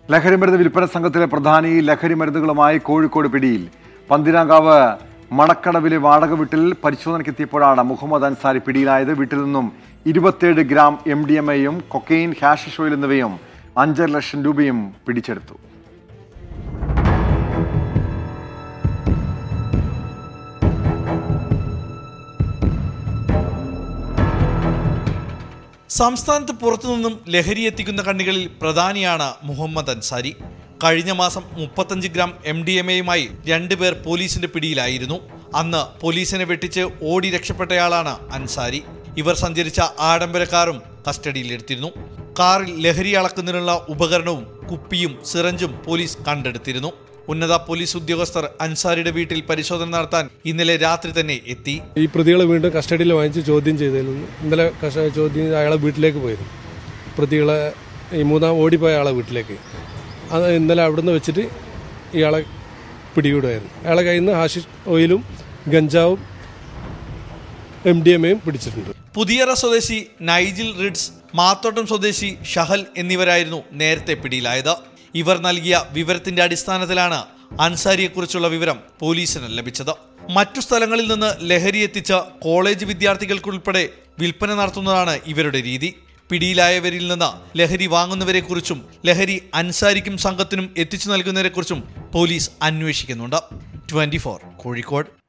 ലഹരിമരുന്ന് വിൽപ്പന സംഘത്തിലെ പ്രധാനി ലഹരി മരുന്നുകളുമായി കോഴിക്കോട് പിടിയിൽ പന്തിരാങ്കാവ് മണക്കടവിലെ വാടക വീട്ടിൽ പരിശോധനയ്ക്കെത്തിയപ്പോഴാണ് മുഹമ്മദ് അൻസാരി പിടിയിലായത് വീട്ടിൽ നിന്നും ഇരുപത്തിയേഴ് ഗ്രാം എം ഡി എം എയും കൊക്കെയിൻ ഹാഷിഷ് ഓയിൽ എന്നിവയും അഞ്ചര ലക്ഷം രൂപയും പിടിച്ചെടുത്തു സംസ്ഥാനത്ത് പുറത്തുനിന്നും ലഹരി എത്തിക്കുന്ന കണ്ണികളിൽ പ്രധാനിയാണ് മുഹമ്മദ് അൻസാരി കഴിഞ്ഞ മാസം മുപ്പത്തഞ്ച് ഗ്രാം എം ഡി എം എയുമായി രണ്ടുപേർ പോലീസിന്റെ പിടിയിലായിരുന്നു അന്ന് പോലീസിനെ വെട്ടിച്ച് ഓടി രക്ഷപ്പെട്ടയാളാണ് അൻസാരി ഇവർ സഞ്ചരിച്ച ആഡംബര കാറും കസ്റ്റഡിയിലെടുത്തിരുന്നു കാറിൽ ലഹരി അളക്കുന്നതിനുള്ള ഉപകരണവും കുപ്പിയും സിറഞ്ചും പോലീസ് കണ്ടെടുത്തിരുന്നു ഉന്നത പോലീസ് ഉദ്യോഗസ്ഥർ അൻസാരിയുടെ വീട്ടിൽ പരിശോധന നടത്താൻ ഇന്നലെ രാത്രി തന്നെ എത്തി ഈ പ്രതികളെ വീണ്ടും കസ്റ്റഡിയിൽ വാങ്ങിച്ച് ചോദ്യം ചെയ്തിരുന്നു ഇന്നലെ കസ്റ്റ ചോദ്യം ചെയ്ത് അയാളെ വീട്ടിലേക്ക് പോയിരുന്നു പ്രതികളെ ഈ മൂന്നാം ഓടിപ്പോയ ആളെ വീട്ടിലേക്ക് അത് ഇന്നലെ അവിടുന്ന് വെച്ചിട്ട് ഇയാളെ പിടികൂടുമായിരുന്നു അയാളെ കയ്യിൽ നിന്ന് ഹാഷിഷ് ഓയിലും ഗഞ്ചാവും എം ഡി എം എയും പിടിച്ചിട്ടുണ്ട് പുതിയറ സ്വദേശി നൈജിൽ റിഡ്സ് മാത്തോട്ടം സ്വദേശി ഷഹൽ എന്നിവരായിരുന്നു നേരത്തെ പിടിയിലായത് ഇവർ നൽകിയ വിവരത്തിന്റെ അടിസ്ഥാനത്തിലാണ് അൻസാരിയെക്കുറിച്ചുള്ള വിവരം പോലീസിന് ലഭിച്ചത് മറ്റു സ്ഥലങ്ങളിൽ നിന്ന് ലഹരി എത്തിച്ച കോളേജ് വിദ്യാർത്ഥികൾക്കുൾപ്പെടെ വിൽപ്പന നടത്തുന്നതാണ് ഇവരുടെ രീതി പിടിയിലായവരിൽ നിന്ന് ലഹരി വാങ്ങുന്നവരെക്കുറിച്ചും ലഹരി അൻസാരിക്കും സംഘത്തിനും എത്തിച്ചു നൽകുന്നവരെക്കുറിച്ചും പോലീസ് അന്വേഷിക്കുന്നുണ്ട് ട്വന്റി കോഴിക്കോട്